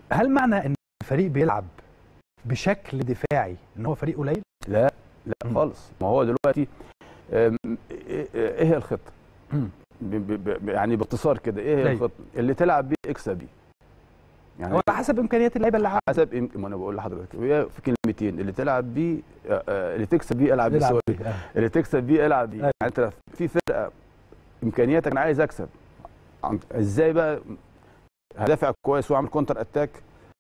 هل معنى ان الفريق بيلعب بشكل دفاعي ان هو فريق قليل لا لا مم. خالص ما هو دلوقتي آم، ايه إيه هي الخطه مم. ب- ب- ب- يعني باختصار كده ايه هي أيوة. الخطه اللي تلعب بيه اكسب بيه يعني هو على حسب امكانيات اللعيبه اللي عندك حسب إم- ما انا بقول لحضرتك هي في كلمتين اللي تلعب بيه آه، آه، اللي تكسب بيه العب بيه بيلعب سوري بيه. آه. اللي تكسب بيه العب بيه أيوة. يعني انت في فرقه امكانياتك انا عايز اكسب عن- ازاي بقى هدافع كويس واعمل كونتر اتاك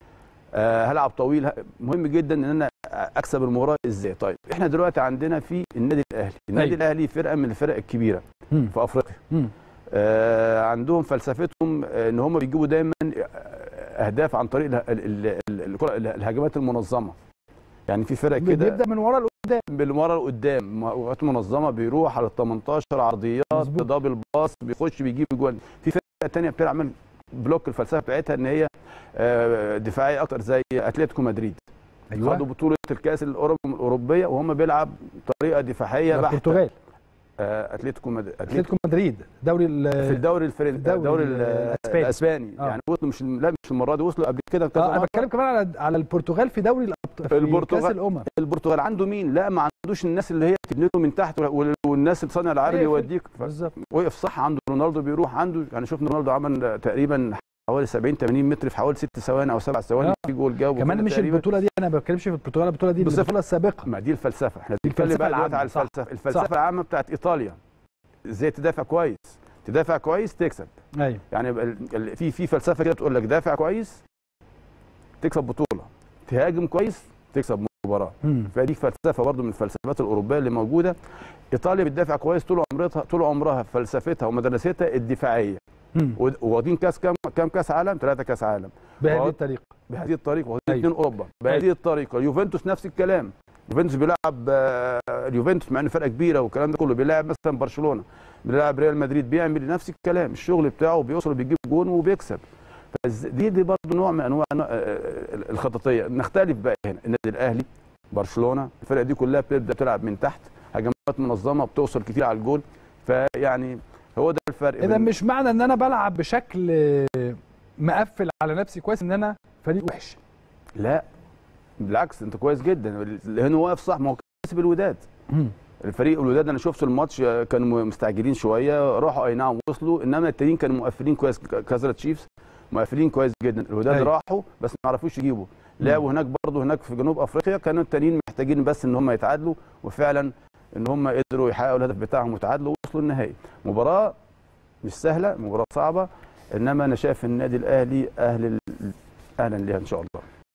آه هلعب طويل ه- مهم جدا ان انا اكسب المباراه ازاي طيب احنا دلوقتي عندنا في النادي الاهلي النادي أيوة. الاهلي فرقه من الفرق الكبيره مم. في افريقيا مم. آه عندهم فلسفتهم آه، ان هم بيجيبوا دايما آه، اهداف عن طريق اله- ال- ال- ال- الكرة- الهجمات المنظمه يعني في فرق كده بيبدا من ورا لقدام بالمره لقدام وقت منظمه بيروح على ال 18 عرضيات مظبوط. دبل باص بيخش بيجيب جوان في فرقه تانية بتعمل بلوك الفلسفه بتاعتها ان هي آه، دفاعيه اكتر زي اتلتيكو مدريد ايوه خدوا بطوله الكاس الأوروب- الاوروبيه وهم بيلعب طريقه دفاعيه ده بحته البرتغال آه، اتلتيكو مد... اتلتيكو اتلتيكو مدريد دوري ال- في الدوري الفرنسي الدوري الدوري ال- ال- الأسباني. الاسباني آه. يعني وصلوا مش لا مش المره دي وصلوا قبل كده كذا اه انا مرة. بتكلم كمان على على البرتغال في دوري الأبط... في البرتغال. كاس الامم البرتغال عنده مين لا ما عندوش الناس اللي هي تبني له من تحت وال- والناس اللي صانع العاب أيوة. يوديك ف- بالظبط وقف صح عنده رونالدو بيروح عنده يعني شفنا رونالدو عمل تقريبا حوالي 70 80 متر في حوالي 6 ثواني او 7 ثواني آه. في جول جاب كمان وكده مش تقريباً. البطوله دي انا ما بتكلمش في البرتغال البطوله دي بصفة- البطوله السابقه ما دي الفلسفه احنا دي بنتكلم الفلسفة بقى دلوقتي على العامة، صح. الفلسفه الفلسفه صح. العامه بتاعت ايطاليا ازاي تدافع كويس تدافع كويس تكسب ايوه يعني ال- ال- في في فلسفه كده بتقول لك دافع كويس تكسب بطوله تهاجم كويس تكسب مباراه مم. فدي فلسفه برضو من الفلسفات الاوروبيه اللي موجوده ايطاليا بتدافع كويس طول عمرها طول عمرها فلسفتها ومدرستها الدفاعيه مم. ود- واخدين كاس كام كام كاس عالم ثلاثه كاس عالم بهذه وقعد- الطريقه بهذه الطريقه واخدين أيوة. اثنين اوروبا بهذه الطريقه اليوفنتوس نفس الكلام اليوفنتوس بيلعب آه، اليوفنتوس مع انه فرقه كبيره والكلام ده كله بيلعب مثلا برشلونه بيلعب ريال مدريد بيعمل نفس الكلام الشغل بتاعه بيوصل بيجيب جون وبيكسب فز- دي دي برضه نوع من انواع نوع- آه، الخططيه نختلف بقى هنا النادي الاهلي برشلونه الفرق دي كلها بتبدا تلعب من تحت هجمات منظمه بتوصل كتير على الجول فيعني هو ده الفرق اذا بين- مش معنى ان انا بلعب بشكل آه، مقفل على نفسي كويس ان انا فريق وحش لا بالعكس انت كويس جدا هنا واقف صح ما هو كسب الوداد مم. الفريق الوداد انا شفت الماتش آه، كانوا مستعجلين شويه راحوا اي نعم وصلوا انما التانيين كانوا مقفلين كويس ك- كازر تشيفز مقفلين كويس جدا الوداد أيوة. راحوا بس ما عرفوش يجيبوا لعبوا هناك برضه هناك في جنوب افريقيا كانوا التانيين محتاجين بس ان هم يتعادلوا وفعلا ان هم قدروا يحققوا الهدف بتاعهم وتعادلوا ووصلوا النهائي مباراه مش سهله مباراه صعبه انما انا شايف النادي الاهلي اهل ال- اهلا ليها ان شاء الله